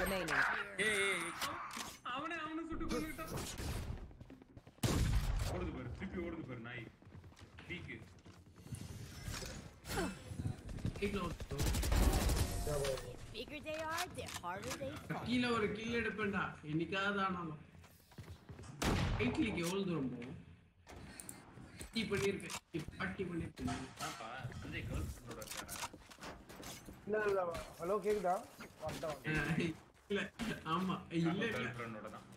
remaining. ஏய் ஏய், ஏய். அவனே அவனை சுட்டு கொண்டுட்டான் ஓடுது பாரு திருப்பி ஓடுது பாரு நாய் பீக்கு கீழே ஒரு- Bigger they are, the harder they fall. கீழே ஒரு கில் எடுப்பேன்டா என்னைக்காவது ஆனாலும் ரைட்லிக்கு எவ்வளவு தூரம் போகும் டீ பண்ணியிருக்கேன் பாட்டி பண்ணியிருக்கேன் ஆப்பா சஞ்சய் கேர்ள் ஃப்ரெண்டோட இருக்காரா இல்ல இல்ல ஹலோ கேக்குதா வந்துட்டேன் வந்துட்டேன். அஹ் இல்ல ஆமா இல்ல இல்ல கேர்ள் ஃப்ரெண்டோட தான்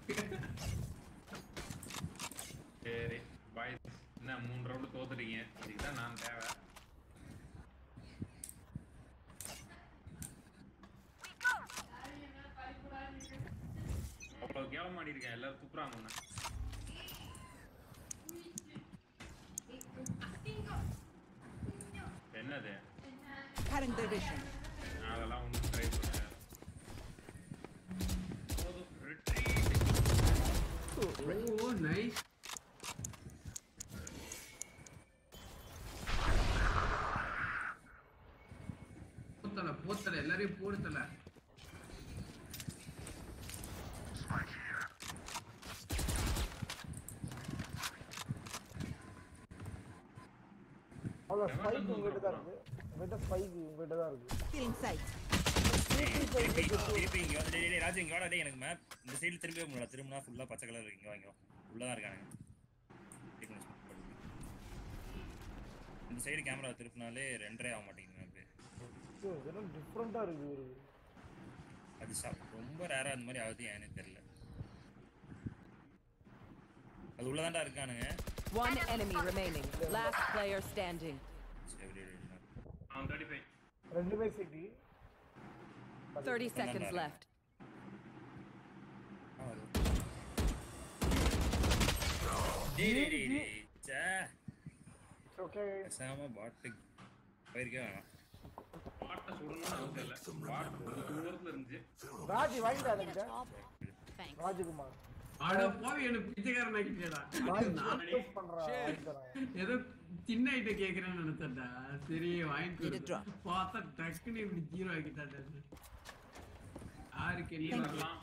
சரி பாய் என்ன மூணு ரவுண்டு தோத்துட்டீங்க இதுக்கு தான் நான் தேவை அவ்வளவு கேவலம் ஆடி இருக்கேன் எல்லாரும் துப்புறாங்க உன்னை. என்னது Cutting their vision. நான் அதெல்லாம் ஒன்றும் ட்ரை பண்ண போதும் retreat. ஓ நைஸ் போத்தல போத்தல எல்லாரையும் போடுத்தல அவ்வளோ ஸ்பைக் உங்ககிட்ட தான் இருக்கு உங்ககிட்ட ஸ்பைக் உங்ககிட்ட தான் இருக்கு Feeling sight. திருப்பி திருப்பி இங்க வந்து டேய், டேய், ராஜு இங்க வாடா டேய் எனக்கு மேப் இந்த சைடுல திரும்பவே முடியல திரும்பினா ஃபுல்லா பச்சை கலர் இருக்கு இங்க வாங்க உள்ளதான் இருக்காங்க Wait பண்ணு, spot பண்ணு. இந்த சைடு கேமரா திருப்பினாலே ரெண்டரை ஆக மாட்டேங்குது மேப் ஐயோ, இதெல்லாம் டிஃப்ரெண்டா இருக்கு ஒரு அது சா- ரொம்ப ரேரா அந்த மாதிரி ஆகுது ஏன்னு தெரியல அது உள்ளதான்டா இருக்கானுங்க One enemy remaining. Last player standing. சரி, விடு, விடு, விடு. அவன் தேர்ட்டி ஃபைவ் ரெண்டுமே சிட்டி 30 seconds left. ஆ, வரும். டேய் டேய் டேய் டேய் ச்சே ஓகே பேசாம பாட்டு போயிருக்கே வேணாம் பாட்டை சுடணும்னு அவசியம் இல்லை பாட்டு ஒரு தூரத்துல இருந்துச்சு ராஜி வாங்கிட்டா அதுக்கிட்ட Thanks. ராஜகுமார் அட போய் எனக்கு பிச்சைக்காரன் ஆக்கிட்டேடா நான் ரிக்வெஸ்ட் பண்றேன் வாங்கி தரேன் ஏதோ சின்ன ஐட்டம் கேக்குறேன்னு நினைச்சேன்டா சரி வாங்கி Need a கொடு. drop. பார்த்தா டக்குன்னு இப்படி ஜீரோ ஆக்கிட்டாடா யாருக்கு நீ என்ன வரலாம்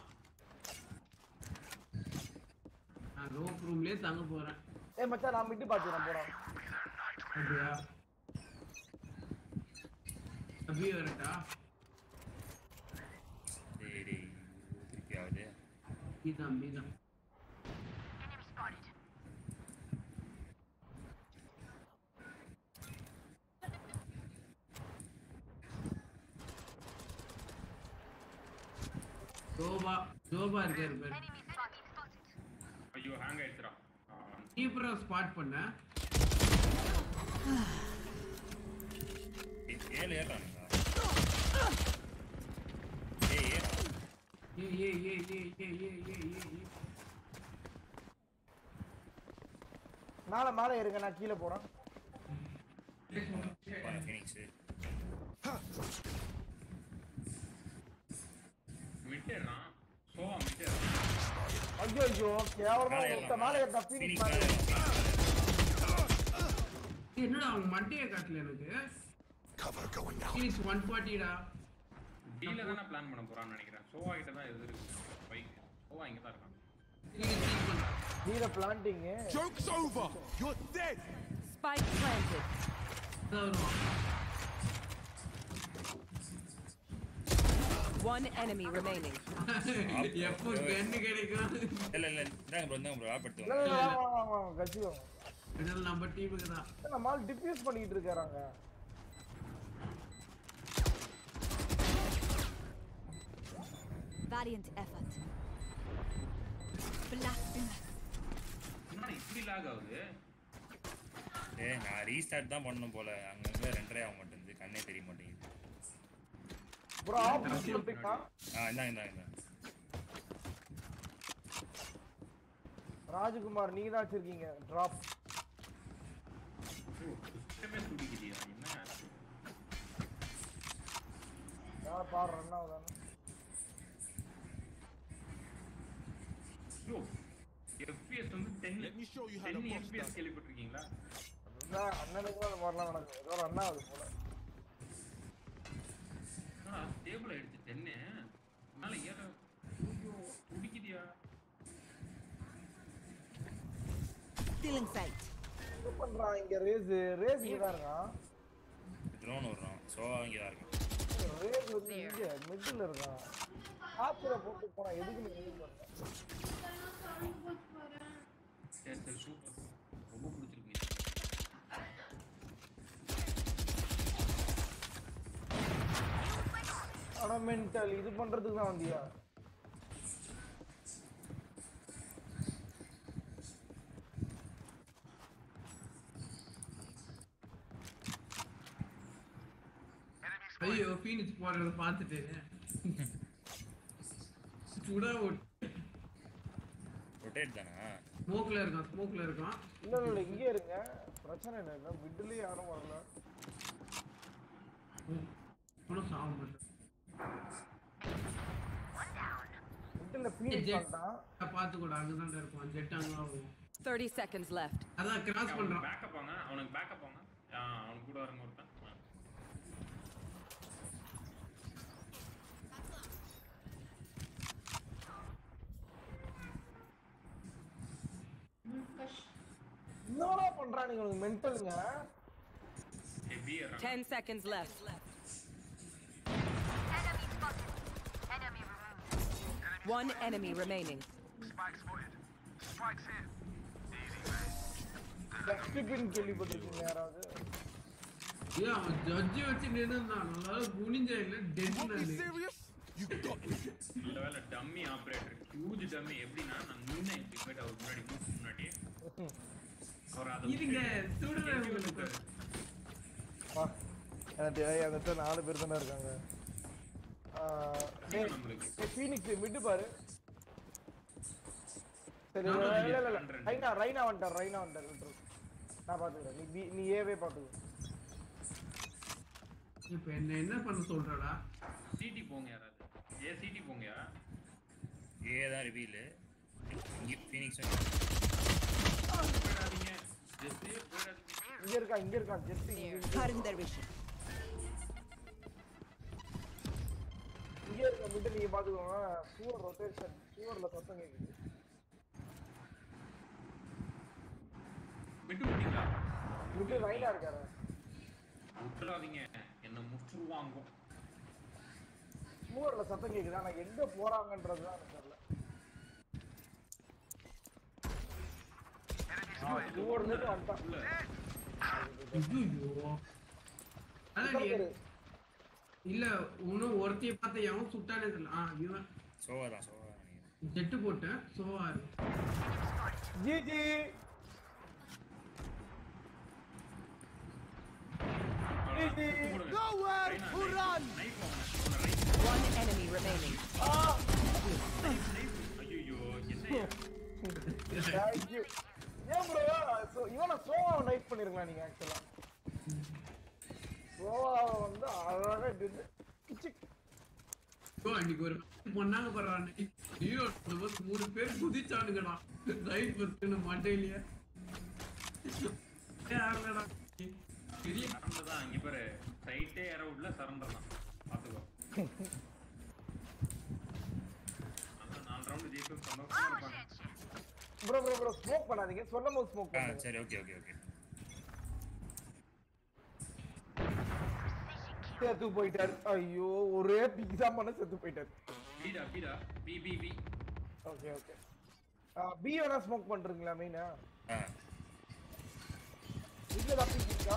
நான் ரோப் ரூம்லயே தங்க போறேன் ஏய் மச்சான் நான் மிட்டு பாத்துறேன் போறேன் அப்படியா அபி வரட்டா டேய் டேய் திருப்பி ஆகுது மீதான் மீதான் ஜோபா ஜோபா இருக்காரு பேர் ஐயோ ஹேங் ஆயிடுச்சுடா ஆ, கீப்பரா ஸ்பாட் பண்ண ஏய், ஏழு ஏறானுங்களா ஏய் ஏறா ஏ ஏ ஏ ஏ ஏ ஏ ஏ ஏ ஏ மேல மேல இருங்க நான் கீழே போறேன் ஃபினிக்ஸ் மிட்டேனா சோவா மிட்டே ஐயோ ஐயோ கேவலமா மேல ஒருத்த மேல ஏறலாம் ஏறினா ஃபினிக்ஸ் ஃபீனிக்ஸ் மேல மேல என்னடா அவங்க மண்டையை காட்டல எனக்கு Cover going out. Please one ஃபார்ட்டிடா டீல தானே பிளான் பண்ண போறான்னு நினைக்கிறேன் சோவா கிட்ட தான் எது இருக்கு பைக் சோவா இங்க தான் இருக்கான் கீழே planting Joke's over. You're dead. Spike planted. வருவான் One enemy remaining. எப்போ கண்ணு கிடைக்கும் இல்ல இல்ல இந்தாங்க ப்ரோ இந்தாங்க ப்ரோ இல்ல ஆப்படுத்துவாங்க இல்ல இல்ல, வாங்க வாங்க வாங்க கட்சி வாங்க இதில் நம்ம டீமுக்கு தான் நம்ம ஆள் டிஃப்யூஸ் பண்ணிட்டு இருக்காங்க Valiant effort. Blasphemous. என்னடா இப்படி லாக் ஆகுது ஏய் நான் ரீஸ்டார்ட் தான் பண்ணணும் போல அங்கங்க ரெண்டரை ஆக மாட்டேங்குது கண்ணே தெரிய மாட்டேங்குது ப்ரோ ஆஃபீஸ் கொடுத்தீங்களா ஆ இந்தாங்க இந்தாங்க இந்தாங்க ராஜகுமார் நீங்க தான் வச்சிருக்கீங்க டிராப் சிஸ்டமே துடிக்குதியா என்ன யார பாரு ரன் ஆகுதானு ஐயோ எஃபிஎஸ் வந்து 10 Let me show you how the 10 boss எஃபிஎஸ் does. கேள்விப்பட்டிருக்கீங்களா அதுதான் அண்ணனுக்கும் அந்த மாதிரிலாம் நடக்கும் ஏதோ ரன் ஆகுது போல என்னடா ஸ்டேபிள் ஆயிடுச்சு 10 அதனால ஏற ஐயோ குடிக்குதியா Stealing sight. என்ன பண்றான் இங்க ரேஸ் ரேஸ் இங்க தான் இருக்கான் ட்ரோன் விடுறோம் சோவா இங்கே தான் இருக்கும் ரேஸ் வந்து இங்க மிடில் இருக்கான் காத்துல போட்டு போனா எதுக்கு நீ யூஸ் பண்ண சரி சரி சூப்பர் ரொம்ப பிடிச்சிருக்கு ஆனா மென்டல் இது பண்றதுக்கு தான் வந்தியா ஐயோ ஃபீனிக்ஸ் போறத பார்த்துட்டு சுடா ரொட்டேட் தானா ஸ்மோக்ல இருக்கான் ஸ்மோக்ல இருக்கான் இல்ல இல்ல இல்ல இங்கே இருங்க பிரச்சனை என்ன இல்ல மிடில் யாரும் வரல ஒன்றும் சாக மாட்டேன் மிடில் ஃபீனிக்ஸ் வந்துட்டான் பார்த்து கூட அங்கதான் இருப்பான் ஜெட் அங்கதான் வரும் 30 seconds left. அதான் கிராஸ் பண்றான் பேக்கப் வாங்க அவனுக்கு பேக்கப் வாங்க ஆ, அவனுக்கு கூட வரங்க ஒருத்தன் ஆ. என்னடா பண்றானுங்க உனக்கு மென்டலுங்க ஏய், B ஏறுறான். 10 seconds left. One enemy remaining. Dustbin கேள்விப்பட்டிருக்கீங்க யாராவது இல்ல அவன் ஜட்ஜி வச்சு நின்னுதான் அதனால குனிஞ்ச இல்ல dead Be serious? You got me. நல்ல வேலை டம்மி ஆபரேட்டர் ஹியூஜ் டம்மி எப்படின்னா நான் நின்னேன் இப்படி போயிட்டு அவர் முன்னாடி மூக்கு முன்னாடி அவர் அதை இருங்க சுடுறேன் எட்டி உங்களுக்கு விட்டுட்டாரு. வா. எனக்கு என்கிட்ட நாலு பேர் தானே இருக்காங்க அதிகம் நம்மளுக்கு ஃபீனிக்ஸ் மிட்டு பாரு சரி நானும் இல்ல இல்ல இல்ல பண்றேன். ரைனா ரைனா வந்துட்டார் ரைனா வந்துட்டார் விட்டுரு. நான் பாத்துக்கிறேன் நீ பி- நீ ஏவே பாத்துக்கோ இப்ப என்ன என்ன பண்ண சொல்றடா சிடி போங்க யாராவது ஏ சிடி போங்கயா ஏ தான் ரிவீலு இங்கே ஃபீனிக்ஸ் போயிடாதீங்க ஜெஸ்ஸே போயிடாதீங்க இங்க இருக்கான் இங்க இருக்கான் ஜெட் இங்க இங்க- Cutting their vision. இங்க இருக்க மிட்டு நீங்க பாத்துக்கோங்க சுவர் ரொட்டேஷன் சுவர்ல சத்தம் கேக்குது விட்டு விட்டீங்களா மிட்டு ரைனா இருக்காரு விட்டுறாதீங்க என்ன முற்றுவாங்க சுவர்ல சத்தம் கேக்குது ஆனா எங்க போறாங்கன்றதுதான் எனக்கு தெரியல சுவர்ல இருந்து வந்துட்டான் உள்ள ஐயோ அதான் நீ உட்கார்ந்துரு. இல்ல இன்னும் ஒருத்தைய பார்த்த எவன் சுட்டானே தெரியல ஆ இவன் சோவா தான் சோவா தான் நினைக்கிறேன் ஜெட்டு போட்டேன் Sova GG GG Nowhere to run. Knife வாங்க ரைட் One enemy remaining. ஐயோ என்ன Thank you. ஏன் bro so- இவனை சோவா நைட் பண்ணிருக்கலாம் நீங்க ஆக்சுவலா சோவாவை வந்து அழகா டின்னு கிச்சிக் ஓ அன்னைக்கு ஒரு பொண்ணாங்க பண்றானே ஹீரோ மூணு பேர் குதிச்சானுங்கடா ரைட் பத்து மண்டையிலேயே யாருடா பெரிய சரண்டர் தான் இங்க பாரு சைட்டே ஏற விடல சரண்டர் தான் பாத்துக்கோ நல்லா நாலு ரவுண்ட் ஜெயிக்கும் சந்தோஷமா இருப்பாங்க ப்ரோ ப்ரோ ப்ரோ ஸ்மோக் பண்ணாதீங்க சொல்லும் போது ஸ்மோக் ஆ பண்ணுங்க சரி ஓகே ஓகே ஓகே செத்து போயிட்டாரு ஐயோ ஒரே பிக்ஸா பண்ண செத்து போயிட்டாரு பீடா பீடா B B B okay okay B வேணா ஸ்மோக் பண்றீங்களா மெயினா ஆ இதுல தான் பிக் இருக்கா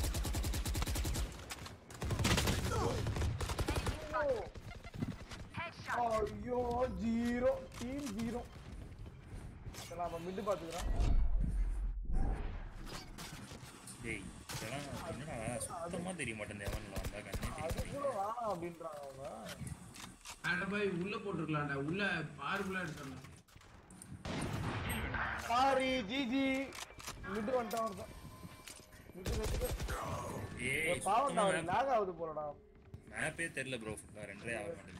ஐயோ ஜீரோ டீம் ஜீரோ நாம மிட்டு பாத்துக்கிறோம் டேய் இதெல்லாம் என்னடா சுத்தமாக தெரிய மாட்டேன் எவனில் வந்தா கண்ணே அது தெரிய கூட வேணாம் அப்படின்றாங்க அவங்க ஆண்ட போய் உள்ள போட்டுருக்கலாம்டா உள்ள பார்புலா எடுத்துடலாம் சாரி ஜிஜி மிட்டு வந்துட்டான் ஒருத்தன் மிட்டு வெட்டு ஏய் பாவம் சுத்தமாக லாக் ஆகுது போலடா மேப்பே தெரில ப்ரோ ஃபுல்லாக ரெண்டரே ஆக மாட்டேங்குது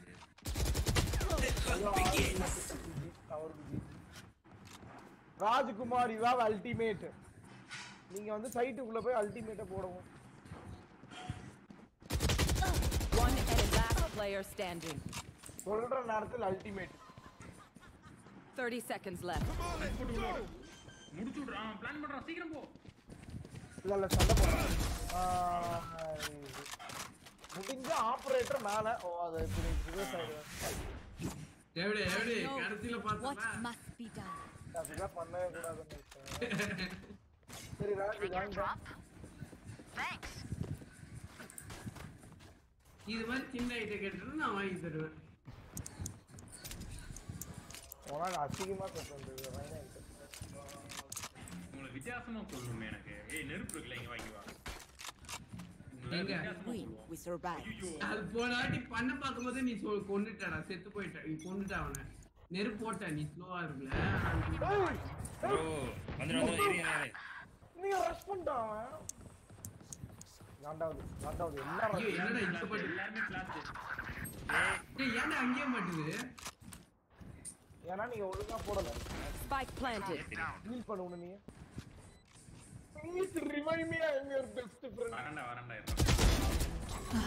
அவருக்கு ஜி. ராஜ்குமார் இவாவ் அல்டிமேட் நீங்க வந்து சைட்டுக்குள்ள போய் அல்டிமேட்டை போடவும் One enemy last player standing. சொல்ற நேரத்தில் அல்டிமேட் 30 seconds left. போட்டு உள்ள விடு. முடிச்சு விடுறா பிளான் பண்றான் சீக்கிரம் போ இல்ல இல்ல சண்டை போடுறேன் முடிஞ்ச ஆபரேட்டர் மேல ஓ அது இப்படி ரிவர்ஸ் ஆயிடுவேன் எப்படி எப்படி No. கடைசியில What பார்த்தா must be done? அப்படிலாம் பண்ணவே கூடாதுன்னு நினைச்சேன். சரி ராஜி வாங்க இது மாதிரி சின்ன ஐட்டம் கேட்டு நான் வாங்கி தருவேன் உனக்கு அசிங்கமா சொல்றது வாங்க உங்களை வித்தியாசமா சொல்லணுமே எனக்கு ஏய் நெருப்பு இருக்குல்ல இங்க வாங்கி வா உங்களை எங்க? வித்தியாசமா We, சொல்லுவோம் we survived. ஐயோ அது போன வாட்டி பண்ண பார்க்கும்போது நீ சொல் கொண்டுட்டடா செத்து போயிட்ட நீ கொண்டுட்ட அவனை நெருப்பு போட்ட நீ ஸ்லோவா இருக்குல்ல ப்ரோ வந்துடு வந்து இரு, இரு, இரு. நீ ரஷ் பண்ணிட்டான் அவன் நான்டாவது நான்டாவது என்ன ஐயோ rush? என்னடா இஷ்டப்பட்டு எல்லாருமே கிளாஸ் ஏய் ஏன்டா அங்கேயே மாட்டுது ஏன்னா நீங்க ஒழுங்கா போடல Spike planted. ஹீல் பண்ண உடனே please remind me I am your best friend வரண்டா வரண்டா இருடா.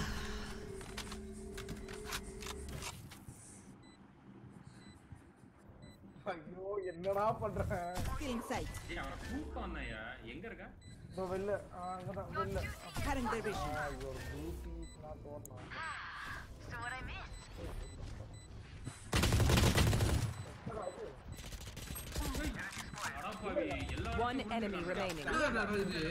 ஐயோ என்னடா பண்றேன் Feeling sight. ஏய் அவன் கூப்பிட்டு வந்தாயா எங்க இருக்கா இதோ வெளில ஆ, அங்கதான் வெளில Cutting their vision. Your beauty is not over அடப்பாவி எல்லாரும் One enemy remaining. என்னடா நடக்குது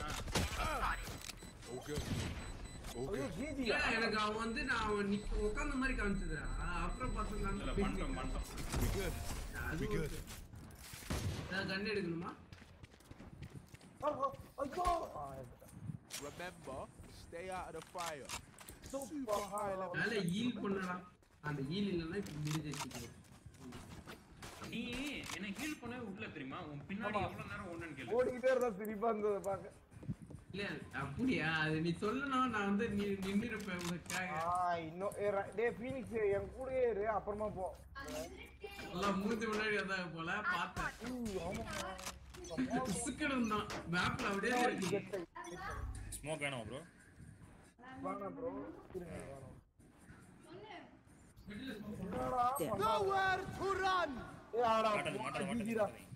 Okay. ஐயோ ஜிஜி இல்ல, எனக்கு அவன் வந்து நான் அவன் நிக்க உட்கார்ந்த மாதிரி காமிச்சதுடா அப்புறம் இல்ல பார்த்தா பண்ணிட்டோம் பண்ணிட்டோம் We good. We good. கண்ணு எடுக்கணுமா ஐயோ ஆ, எடுத்துட்டேன். Remember, stay out of the fire. Super Super high level. அதனால ஈல் பண்ணடா அந்த ஈல் இல்லைன்னா இப்ப முடிஞ்சிருச்சு நீ என்ன ஹீல் பண்ணவே விடல தெரியுமா உன் பின்னாடி ஆமா. எவ்வளவு நேரம் ஒண்ணுன்னு கேளு ஓடிக்கிட்டே இருந்தா சிரிப்பா இருந்தது பாக்க இல்ல அப்படியா அது நீ சொல்லணும் நான் வந்து நீ நின்னுருப்பேன் உனக்காக ஆ இன்னும் ஏ, ர- டேய் ஃபீனிக்ஸ் என் கூடயே இரு அப்புறமா போ எல்லாம் மூஞ்சி முன்னாடி வந்தாங்க போல பார்த்தேன் ஐயோ, ஆமாம்மா. புசுக்கணும் தான் மேப்ல அப்படியே இருக்கு ஸ்மோக் வேணாமா ப்ரோ வேணாம் bro. இருங்க, வேணாம். என்னடா பண்ணா? Nowhere to run. ஏய், ஆடா, மாட்டாது மாட்டாது போட்டு ஜிஜிடா. மாட்டாது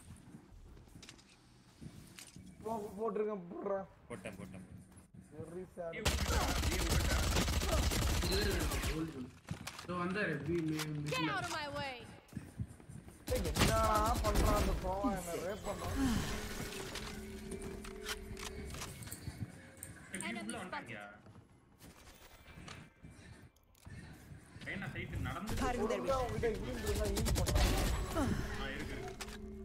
போ- போட்டிருக்கேன், போடுறேன். போட்டேன் போட்டேன் Very sad. ஏய், விட்டுட்டா, ஏய், விட்டுட்டா. இதோ வந்தாரு B Get out of my way. ஏய், என்னடா பண்றான் அந்த கோவம் என்ன rape பண்றான்? ஏய், view உள்ள வந்துட்டாங்கயா? என்ன சைட்டு நடந்து Cutting their ஒழுங்கா vision. உன்கிட்ட இருந்து இருந்தா heal பண்றான். ஆ, இருக்கு இருக்கு.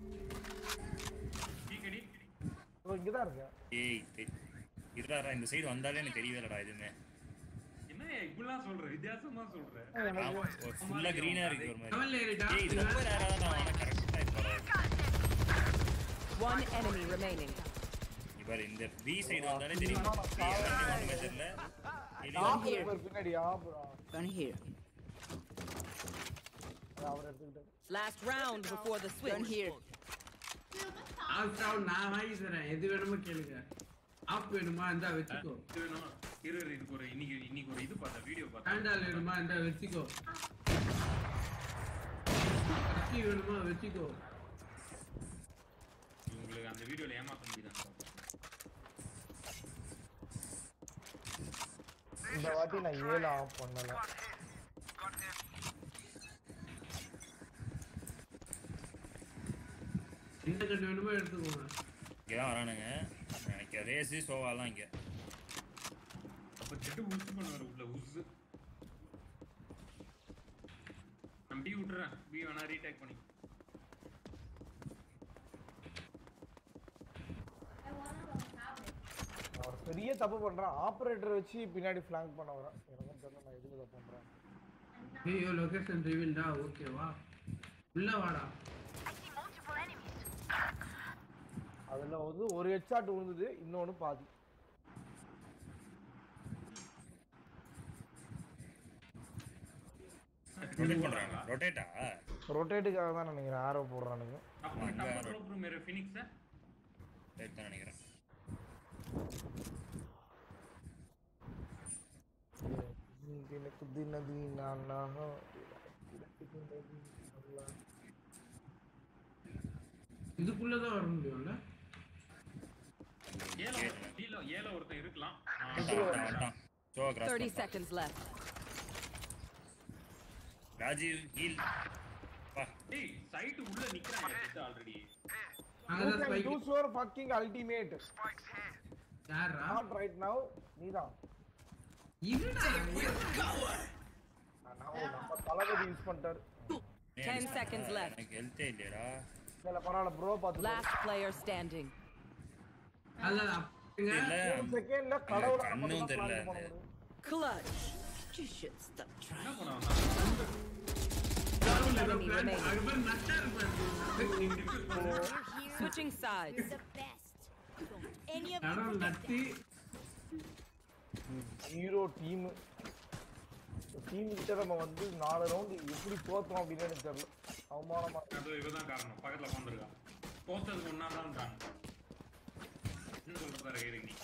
டீக்கடி. இதோ இங்கதான் இருக்கேன். ஏய் தெ- இருடா இந்த சைடு வந்தாலே எனக்கு தெரியவே இல்லடா எதுவுமே என்ன இப்படிலாம் சொல்ற வித்தியாசமா சொல்ற ஏய், எனக்கு ஃபுல்லா கிரீனா இருக்கு ஒரு மாதிரி லெவல்ல ஏறிட்டா ஏய் இது ரொம்ப ரேரா தான் ஆனா கரெக்டா இப்போ One enemy remaining. இவர் இந்த பி சைடு வந்தாலே தெரியும் B எல்லாமே ஒண்ணுமே தெரியல இது ஆப்பு இருக்கு பின்னாடி ஆப்புடா. Gun here. Our எடுத்துக்கிட்டாரு. Last round before the Gun switch. here. ஆஸ்டாவ் நான் வாங்கி தரேன் எது வேணுமோ கேளுங்க ஆப் வேணுமா இந்தா வச்சுக்கோ இது வேணும் இரு இரு, இதுக்கு ஒரு இன்னைக்கு இன்னைக்கு ஒரு இது பார்த்தேன் வீடியோ பார்த்தேன் ஹேண்டால் வேணுமா இந்தா வச்சுக்கோ கத்தி வேணுமா வச்சுக்கோ உங்களுக்கு அந்த வீடியோல ஏமாத்த முடியுதான் இந்த வாட்டி நான் ஏழு ஆஃப் பண்ணல எந்த கண்டு வேணுமோ எடுத்துக்கோங்க இங்க தான் வரானுங்க எனக்கு ரேஸு சோவாலாம் இங்க அப்ப செட்டு உசு பண்ணுவாரு உள்ள உசு நான் பி விட்டுறேன் பி வேணா ரீடேக் பண்ணி அவர் பெரிய தப்பு பண்றான் ஆபரேட்டர் வச்சு பின்னாடி ஃபிளாங்க் பண்ண வரேன் எனக்கும் தெரியல நான் எதுக்கு இதை பண்றேன் ஐயோ லொகேஷன் ரிவீல்டா ஓகேவா உள்ள வாடா அதுல வந்து ஒரு ஹெட்ஷாட் விழுந்தது இன்னொன்னு பாதி ரொட்டேட் பண்றாங்க ரொட்டேட்டா ரொட்டேட்டுக்காக தான் நினைக்கிறேன் ஆரோ போடுறானுங்க அப்போ அங்க டப்பர் ரோப் மேரே ஃபினிக்ஸ் ரைட் தான் நினைக்கிறேன் எனக்கு தினதி நான் இதுக்குள்ளதான் வர முடியும்ல ஏல கீழ ஏல ஒருத்தன் இருக்கலாம் ஆ, வந்துட்டான், வந்துட்டான், வந்துட்டான். ஷோவை cross 30 பண்ணிட்டான். seconds left. ராஜீவ் ஹீல் பா டேய் சைட்டு உள்ள நிக்கிறான் ஆல்ரெடி அங்கதான் You can spike. do your fucking ultimate. யாரா Not right now. நீதான். இருடா நான் நம்ம தளபதி யூஸ் பண்ணிட்டாரு 10 seconds left. எனக்கு ஹெல்த்தே இல்லையடா இல்ல பரவாயில்ல ப்ரோ பாத்து Last player standing. அதான் அப்படிங்க இல்ல செகண்ட்ல கடவுள கண்ணும் தெரியல Clutch. You should stop trying. என்ன பண்ண வந்தான் கடவுள் ஏதோ Enemy plan remaining. அது மாதிரி நட்டா இருப்பாரு Switching sides. You're the best. Don't any of you கடவுள் forget நட்டி ஹீரோ டீம் டீம் கிட்ட நம்ம வந்து நாலு ரவுண்ட் எப்படி தோத்தோம் அப்படின்னு எனக்கு தெரியல அவமானமா இருக்கு. அது இவதான் காரணம் பக்கத்துல உட்காந்துருக்கான் தோத்ததுக்கு ஒன்னாதான் காரணம் என்ன சொல்ற பாரு இரு நீ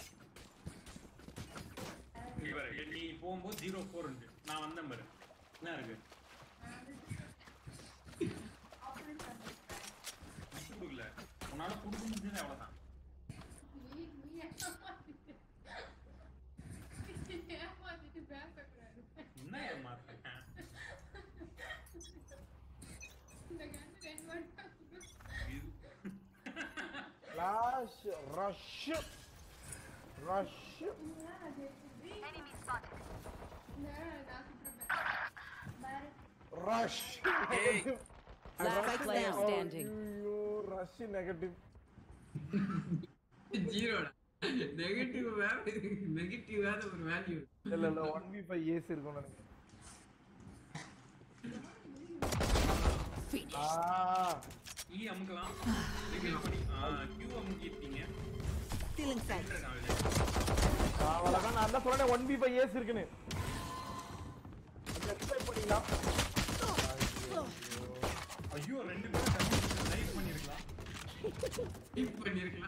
இங்க பாரு நீ போகும்போது ஜீரோ ஃபோர் நான் வந்தேன் பாரு என்ன இருக்கு விட்டு கொடுக்கல உன்னால கொடுக்க முடிஞ்சது அவ்வளவுதான் என்ன ஏமாத்துறேன் லாஷ் rush rush rush Last player standing. ஐயோ ரஷ் நெகட்டிவ் ஜீரோடா நெகட்டிவ் வேற நெகட்டிவ் வேற ஒரு வேல்யூ இல்ல இல்ல ஒன் வி ஃபைவ் ஏஸ் இருக்கும் நினைக்கிறேன் ஆ ஈ அமுக்கலாம் ரிவீல் பண்ணி கியூ அமுக்கிட்டீங்க Feeling sight. அவ்வளவுதான் நான் தான் சொன்னேன் ஒன் பி ஃபைவ் ஏஸ் இருக்குன்னு எக்ஸ்பெக்ட் பண்ணிக்கலாம் ஐயோ ரெண்டு பேரும் லைவ் பண்ணிருக்கலாம் டிப் பண்ணிருக்கலாம்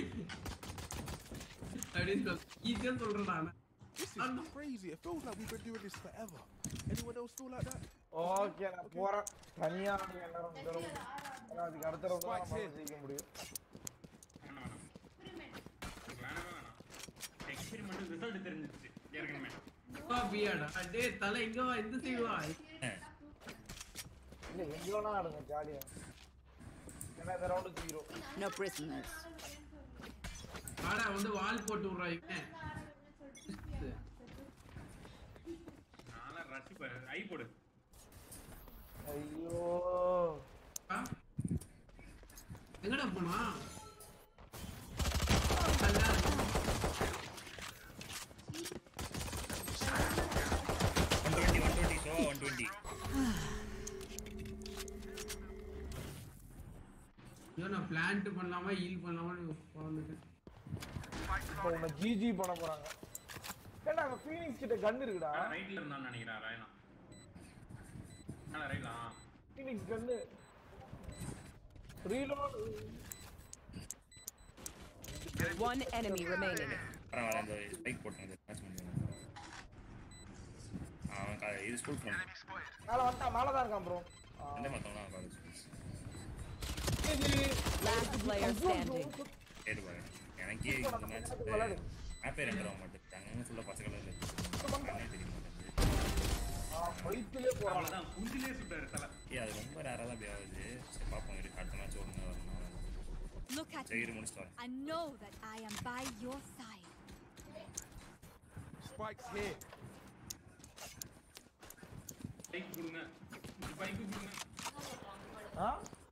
அப்படின்னு சொல் ஈஸியா சொல்றேன் நான் This is crazy. It feels like we've been doing this forever. Anyone else feel like that? Okay நான் போறேன் தனியா நீங்க எல்லாரும் இந்த round. ஏன்னா அதுக்கு அடுத்த ரவுண்ட் தான் நம்ம ஜெயிக்க முடியும் வேணாம் வேணாம் வேணாமே வேணாம் எக்ஸ்பெரிமெண்ட் ரிசல்ட் தெரிஞ்சிருச்சு ஏற்கனவே அப்பா பியாடா டே தலை இங்க வா இந்த சைடு வா இல்ல எங்க வேணா ஆடுங்க ஜாலியா ஏன்னா இந்த ரவுண்டு ஜீரோ No prisoners. வாடா வந்து வால் போட்டு விடுறா இவன் நான்லாம் ரசிப்பேன் ஐ போடு ஐயோ ஆ? எங்கடா போனா அதான். One twenty one twenty show one twenty ஐயோ நான் பிளான்ட் பண்ணலாமா ஹீல் பண்ணலாமான்னு பிறந்துட்டேன் இப்போ உன்னை ஜிஜி பண்ண போறாங்க ஏன்னா அங்க ஃபீனிக்ஸ் கிட்ட கன் இருக்குடா ரைட்ல இருந்தான்னு நினைக்கிறேன் ராயனா ரைட்லா Phoenix gun reload One enemy remaining. வரேன் வரேன் இந்த ஸ்பைக் போட்டேன் இந்த மேட்ச் முடிஞ்சு அவன் கா- இது ஸ்கூல் ஃப்ரெண்ட் மேல வந்தான் மேல தான் இருக்கான் ப்ரோ எந்த மற்றவனா காலேஜ் Last player standing. கேட்டு பாரு எனக்கே இந்த மேட்ச் மேப்பே ரெண்டு ரவுண்ட் மட்டும் அங்கங்க ஃபுல்லாக பச்சை கலரில் இருக்கு கண்ணே தெரிய மாட்டேங்குது வயிற்றுலே போறான் அவ்வளவுதான் குஞ்சிலே சுட்டாரு தலை ஏய் அது ரொம்ப ரேராக தான் அப்படி ஆகுது சரி பார்ப்போம் இருக்கு அடுத்த மேட்ச் ஒன்று வரணும் Look at me. சரி முடிச்சுட்டு வரேன் and know that I am by your side. Spike's here. Bike கொடுங்க பைக் கொடுங்க ஆ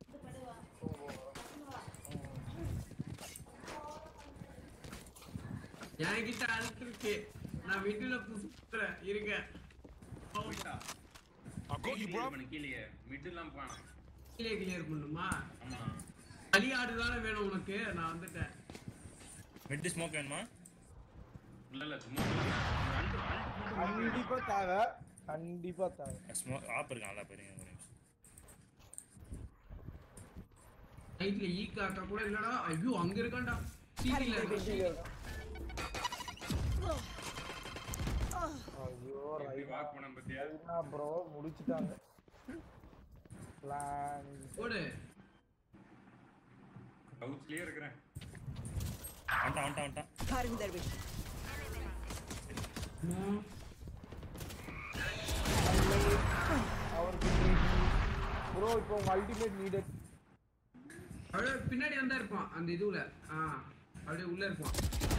என்கிட்ட அழுத்து இருக்கு நான் வீட்டுல சுத்துறேன் இருக்கேன் போயிட்டா I got you, bro. கீழே மிட்லாம் போனா கீழே கிளியர் பண்ணுமா ஆமா களி ஆடுதானே வேணும் உனக்கு நான் வந்துட்டேன் மிட் ஸ்மோக் வேணுமா இல்ல இல்ல சும்மா அல்ட் அல்ட் கண்டிப்பா தேவை கண்டிப்பா தேவை ஸ்மோக் ஆப் இருக்கான் நல்லா போயிருங்க ஒரு நிமிஷம் நைட்ல ஈ காக்கா கூட இல்லடா ஐயோ அங்க இருக்கான்டா சீட்டில கீழே இருக்கான். ஐயோ எப்படி ரைட் வாக் பண்ண பத்தியா ப்ரோ முடிச்சிட்டாங்க பிளான் போடு கவுச்லயே இருக்கிறேன் வந்துட்டான் வந்துட்டான் வந்துட்டான் Cutting their vision. ம். அவருக்கு ப்ரோ இப்போ உங்க அல்டிமேட் நீடட் அப்படியே பின்னாடி வந்தா இருப்பான் அந்த இதுல ஆ அப்படியே உள்ள இருப்பான்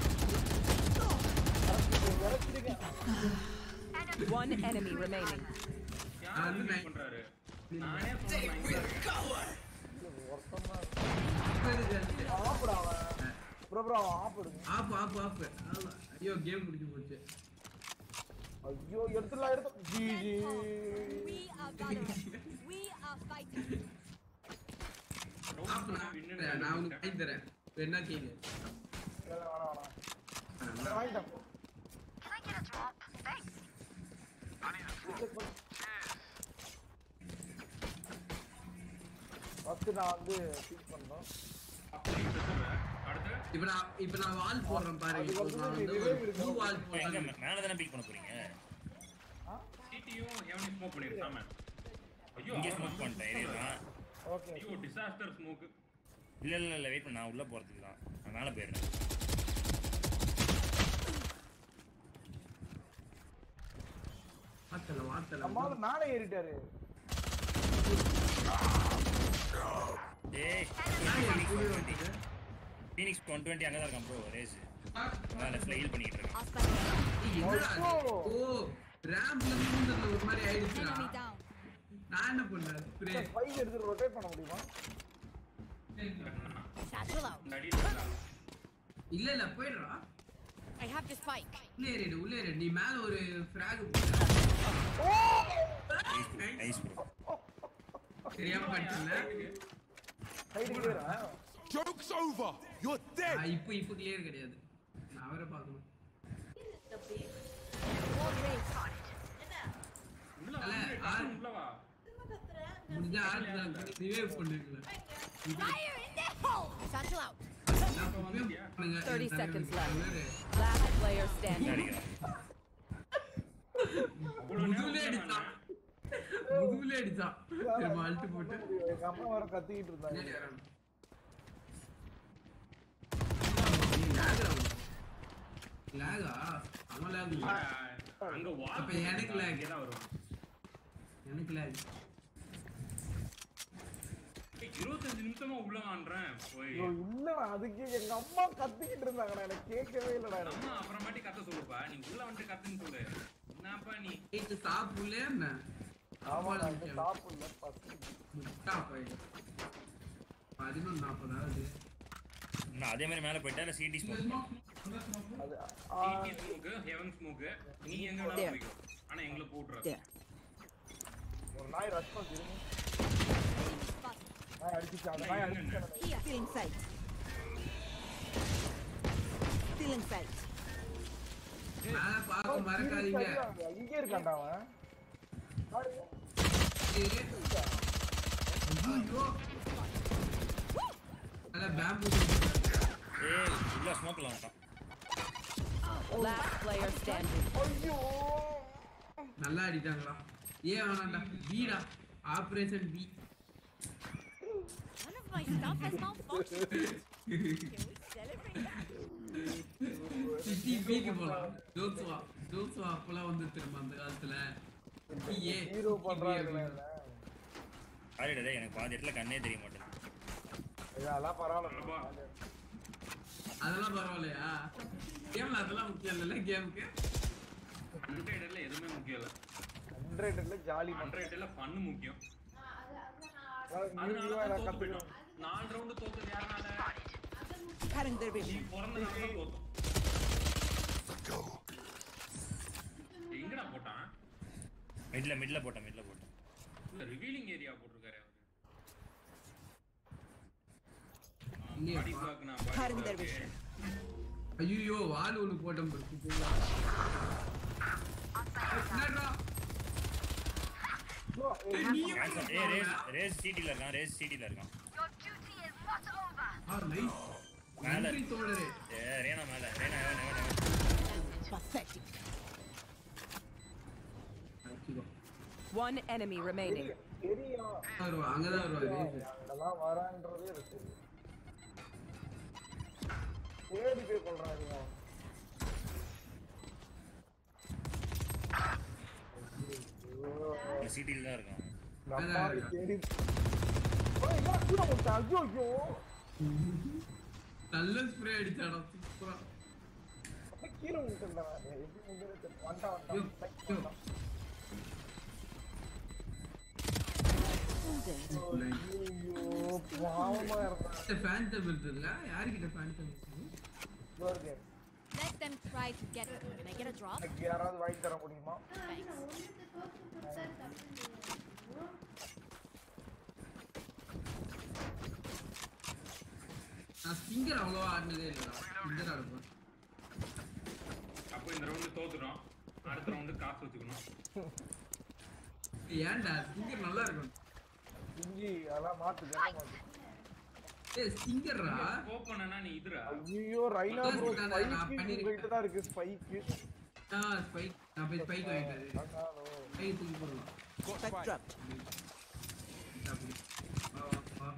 இறக்கிடுங்க One enemy remaining. யார் அது ரிலீஸ் நான்- பண்றாரு நானே சொன்னேன் ஒருத்தமா ஆப்பு ஆப்புடா அவன் ப்ரோ ப்ரோ அவன் ஆப்புடுங்க ஆப்பு ஆப்பு ஆப்பு ஆமா. ஐயோ கேம் முடிஞ்சு போச்சு ஐயோ எடுத்துடலாம் எடுத்து GG We are veterans. We are fighters. ஆப்பு நான் நான் உனக்கு வாங்கி தரேன் இப்ப என்ன கேளு வேணாம் வேணாம் வேணாம் வாங்கிட்டேன் ஃபர்ஸ்ட் நான் வந்து பிக் பண்ணோம் அப்படி சொல்லுவேன் அடுத்து இப்ப நான் இப்ப நான் வால் போடுறேன் பாருங்க அதுக்கு இப்போ வந்து நான் வந்து revive ஒரு இருக்கு. blue வால் இப்போ எங்க போடுறேன் மேலே தானே பிக் பண்ண போறீங்க சிடியும் எவனையும் ஸ்மோக் பண்ணிருக்காம ஐயோ இங்கே ஸ்மோக் பண்ணிட்டேன் ஏரியா ஓகே ஐயோ டிசாஸ்டர் ஸ்மோக் இல்ல இல்ல இல்ல வெயிட் பண்ண நான் உள்ள போறதுக்கு தான் நான் மேலே போயிடுறேன் வாத்தல வாத்தல நம்மளால மேலே ஏறிட்டாரு ஏய் ஃபீனிக்ஸ் ஒன் டுவெண்ட்டி அங்கே தான் இருக்கான் ப்ரோ ரேஸ் நான் லெஃப்ட்ல ஹீல் பண்ணிட்டு இருக்கேன் I'll spend it. என்னடா இது? ஓ ரேம்ப்ல இருந்து இந்த ஒரு மாதிரி ஆயிடுச்சுடா Enemy down. நான் என்ன பண்றேன் ஸ்ப்ரே ஃபைவ் எடுத்து ரொட்டேட் பண்ண முடியுமா Satchel out. நடிடா இல்ல இல்ல போயிடுறா I have the spike. உள்ளே ஏறிடு உள்ளே ஏறிடு நீ மேல ஒரு ஃபிராக் நைஸ் ப்ரோ தெரியாம பண்ணிட்டல சைடு கிளியரா Joke's over. You're dead. இப்போ இப்போ கிளியர் கிடையாது நான் அவரை பார்க்கணும் Wall raised. உள்ள அல்ல, வந்து ஆ- உள்ள வா முடிஞ்சா ஆள் ரிவைவ் பண்ணுங்களேன் Fire in the hole. Satchel out. நான் revive பண்ணுங்க 30 seconds left. தலைவரு. Last player standing. அடிக்கிறேன் அவ்வளவு முதுகுலே நேரம் அடிச்சான் முதுகுலே அடிச்சான் திரும்ப அழுத்து போட்டு எங்க அம்மா வர கத்திக்கிட்டு இருந்தாங்க பின்னாடி வரான். ஏய், lag ஆ அவனுக்கு. lag ஆ? அவன் lag இல்ல. அங்க wall அப்ப எனக்கு lag. இங்கே தான் வருவான் எனக்கு lag. ஏய், இருபத்தஞ்சு நிமிஷமா உள்ள வான்றேன் போய் ஐயோ, இல்லடா அதுக்கு எங்க அம்மா கத்திக்கிட்டு இருந்தாங்கடா எனக்கு கேட்கவே இல்லடா எனக்கு. நம்ம அப்புறமாட்டி கத்த சொல்லுப்பா நீ உள்ள வந்துட்டு கத்துன்னு சொல்லு என்னப்பா நீ நைட்டு சாப்பிடலையா என்ன? ஆமாடா சாப்பாடு இந்த முக்கியம். சாப்பிடல பசி முட்டா பையன். பதினொன்னு நாற்பதாவது நான் அதே மாதிரி மேலே போயிட்டேன் இல்லை சிடி ஸ்மோக் அது ஆ, டிடி ஸ்மோக்கு ஹெவன் ஸ்மோக்கு நீ எங்க வேணாலும் போய்க்கோ ஆனா எங்களை போட்டுறாரு There. ஒரு நாய் ரஷ் பண்ணி நாய் அடிச்சுச்சு அந்த நாய் அடிச்சுச்சு Here. Still in sight. Still in sight. மேல பார்க்க மறக்காதீங்க இங்கே இருக்கான்டா அவன் பாருங்க. ஏய். ஐயோ. நல்ல bamboo ஏய் உள்ள ஸ்மோக்கில் வந்துட்டான் Last player standing. ஐயோ நல்லா அடிட்டாங்களா ஏன் வேணாம்டா பீடா operation B None of my stuff has malfunctioned. Can we celebrate that? சிட்டி பிக்கு போலாம் ஜோக்ஸ் வா ஜோக்ஸ் வா அப்பெல்லாம் வந்து திரும்ப அந்த காலத்துல ஏ ஹீரோ பண்றாங்க சாரிடா டேய் எனக்கு பாதி இடத்துல கண்ணே தெரிய மாட்டேங்குது இதெல்லாம் பரவாயில்ல அதெல்லாம் பரவாயில்லையா கேம்ல அதெல்லாம் முக்கியம் இல்லைல்ல கேமுக்கு ஹண்ட்ரட்ல எதுவுமே முக்கியம் இல்ல ஹண்ட்ரட்ல ஜாலி ஹண்ட்ரட்ல ஃபன் முக்கியம் பண்றேன் அதனால தான் தோத்து போயிட்டோம் நாலு ரவுண்டு தோத்தது யாருனால Cutting their நீ vision. பிறந்த நாள் தான் தோத்தோம் எங்கடா போட்டான் மிட்ல மிட்ல போட்டேன் மிட்ல போட்டேன் இல்ல ரிவீலிங் ஏரியா போட்டிருக்காரு இல்லையா? அவரு பாடி பிளாக் நான் Cutting their பாடி vision. ஐயோ வால் ஒண்ணு போட்டோம் பாரு. என்னடா? ஏய், நீயும் Handsome. ஏய் ரேஸ் ரேஸ் சிடில இருக்கான் ரேஸ் சிடில இருக்கான் ஆ, nice. மேல. நன்றி தோழரே ஏ ரேனா மேல ரேனா எவன் எவன் எவன் Pathetic. வச்சுக்கோ. One enemy remaining. தெரியும் வருவா அங்கதான் வருவாரு அங்கெல்லாம் வரான்றதே எனக்கு தெரியும் தேடி போய் கொள்றாங்க சிட்டியில் தான் இருக்கான் நம்ம தேடி ஓ, என்ன கீழே விட்டான்? ஐயோ ஐயோ நல்ல ஸ்ப்ரே அடிச்சாடா சூப்பரா அப்படியே கீழே விட்டுட்டேன் நானு. எப்படி முந்தினது தெரியல. வந்துட்டான், ஐயோ, வந்துட்டான். ஐயோ. ஐயோ, பாவமா இருந்தான். ஃபேண்டம் இருக்குல்ல யாருக்கிட்ட ஃபேண்டம் இருக்கு இதோ இருக்கு. Let them try to get it. Can I get a drop? எனக்கு யாராவது வாங்கி தர முடியுமா Thanks. நான் ஸ்டிங்கர் அவ்வளவா ஆடினதே இல்லடா ஸ்டிங்கர் ஆடுவேன் அப்போ இந்த ரவுண்டு தோத்துடும் அடுத்த ரவுண்டு காசு வச்சுக்கணும் ஏன்டா ஸ்டிங்கர் நல்லா இருக்கும் இஞ்சி அதெல்லாம் மாத்து ஜனம் மாத்து ஏய் ஸ்டிங்கர்ரா ஓப்பனா நீ இதுரா ஐயோ ரைனா அதான் ப்ரோ சொல்றேன், நான் ஸ்பைக்கு பண்ணிருக்கேன். உங்ககிட்ட தான் இருக்கு ஸ்பைக்கு ஆ ஸ்பைக் நான் போய் ஸ்பைக் வாங்கிட்டேன் ஸ்பைக் தூக்கி போடலாம் Got Spike spike. dropped. அப்படி வா, வா, வா.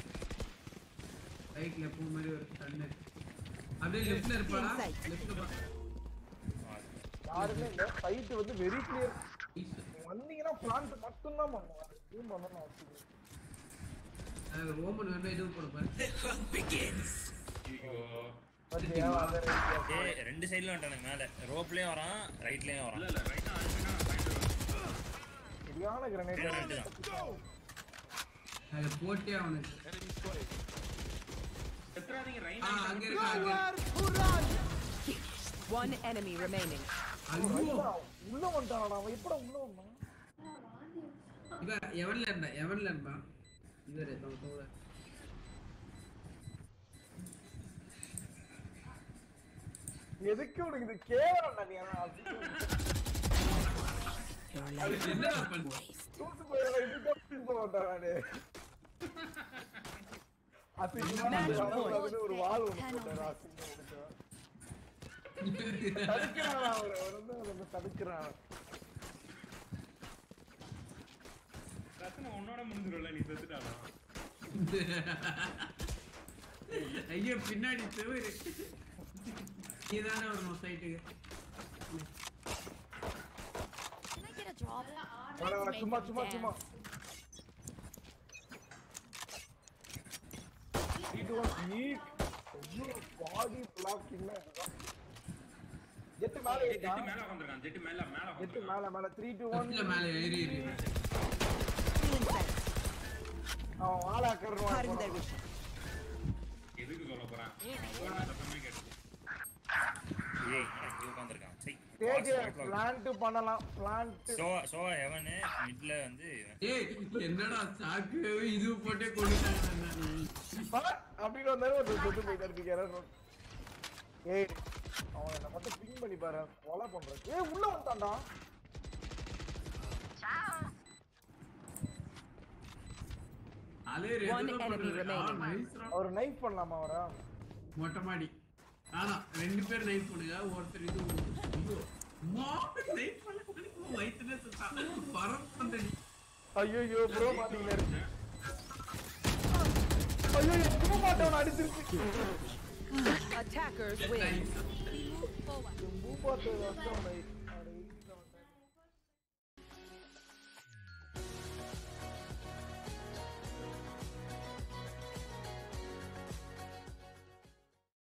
ரைட்ல பூ மாதிரி ஒரு கண்ணு அப்படியே லெஃப்ட்ல இருப்பாடா Inside. லெஃப்ட்ல யாருமே இல்ல ஃபைட் வந்து வெரி கிளியர் வந்தீங்கன்னா பிளான்ட் மட்டும் தான் பண்ணுவாங்க எதுவும் பண்ணணும் அவசியம் இல்லை. ஓமன் வேணா இது போட பாரு ஐயோ பாத்தியா, அதை right ஆ ஏய் ரெண்டு சைடுல வந்துட்டானுங்க மேல ரோப்லயும் வரான் ரைட்லயும் இல்ல வரான் இல்ல ரைட்டா ஆச்சுன்னா சரியான கிரனேட் ரெண்டு தான் அதை போட்டே அவனுக்கு Enemy spotted. செத்துறாதீங்க ஆ ரைட்டா அங்க இருக்கு அங்க One enemy remaining. ஐயோ உள்ள வந்துட்டானடா அவன் எப்படா உள்ள வந்தான் இவன் எவன்ல இருந்தா எவன்ல இருந்தான் இவரே தவ தவ எதுக்கு உனக்கு இது கேவலம்டா நீ ஆனா என்னடா பண்ண தூத்து போயிடலாம் இப்படி தான் பேச மாட்டான் நானு அசிங்கமா வந்து ஒரு வால் ஒன்று போட்டாரு அசிங்கம் ஒன்று தடுக்கிறான் அவரை அவர் வந்து அதை வந்து தடுக்கிறான் கத்துன உன்னோட முடிஞ்சிரும்ல நீ செத்துட்டானா ஐயோ பின்னாடி செவரு நீதானே வரணும் சைட்டுக்கு Can I get a drop? வேணா, வேணா, Make சும்மா them சும்மா dance. சும்மா இது வந்து பாடி பிளாக் இல்ல எட்டு மேல ஜெட்டு இருக்கா மேல உட்காந்துருக்கான் ஜெட்டு மேல மேல எட்டு உட்காந்துருக்கான் மேல மேல த்ரீ டூ ஒன் லெஃப்ட்ல மேல ஏறி ஏறி Feeling sight. அவன் Cutting ஆளாக்குறான் their vision. எதுக்கு சொல்ல போறான் போனா சத்தமே கேட்டு ஏய் என்னடா இங்க உட்கார்ந்திருக்கான் சை தேஜ் பிளான்ட் பண்ணலாம் பிளான்ட் சோ சோ எவனு மிட்ல வந்து இவன். ஏய் என்னடா சாக்கு இது போட்டே கொண்டுட்டாங்க அப்படின்னு வந்தாரு ஒரு சொட்டு போயிட்டு இருக்கு ஏய் அவன் என்ன மட்டும் பிங் பண்ணி பாரு கொலை பண்றான் ஏய் உள்ள வந்துட்டான்டா அலே One ரெண்டு enemy remaining. நைஸ்ரா அவர் நைஃப் பண்ணலாமா அவரை மொட்டை மாடி ஆனா ரெண்டு பேர் நைஃப் பண்ணுங்க ஒருத்தர் இது ஐயோ அம்மா நைஃப் பண்ண வயித்துல சுத்தா பரப்பு ஐயோ ப்ரோ மாட்டீங்களே இருக்கு ஐயோ ப்ரோ மாட்டவன் அடிச்சிருச்சு Attackers win. Move forward. பூ பார்த்து வந்து அவனை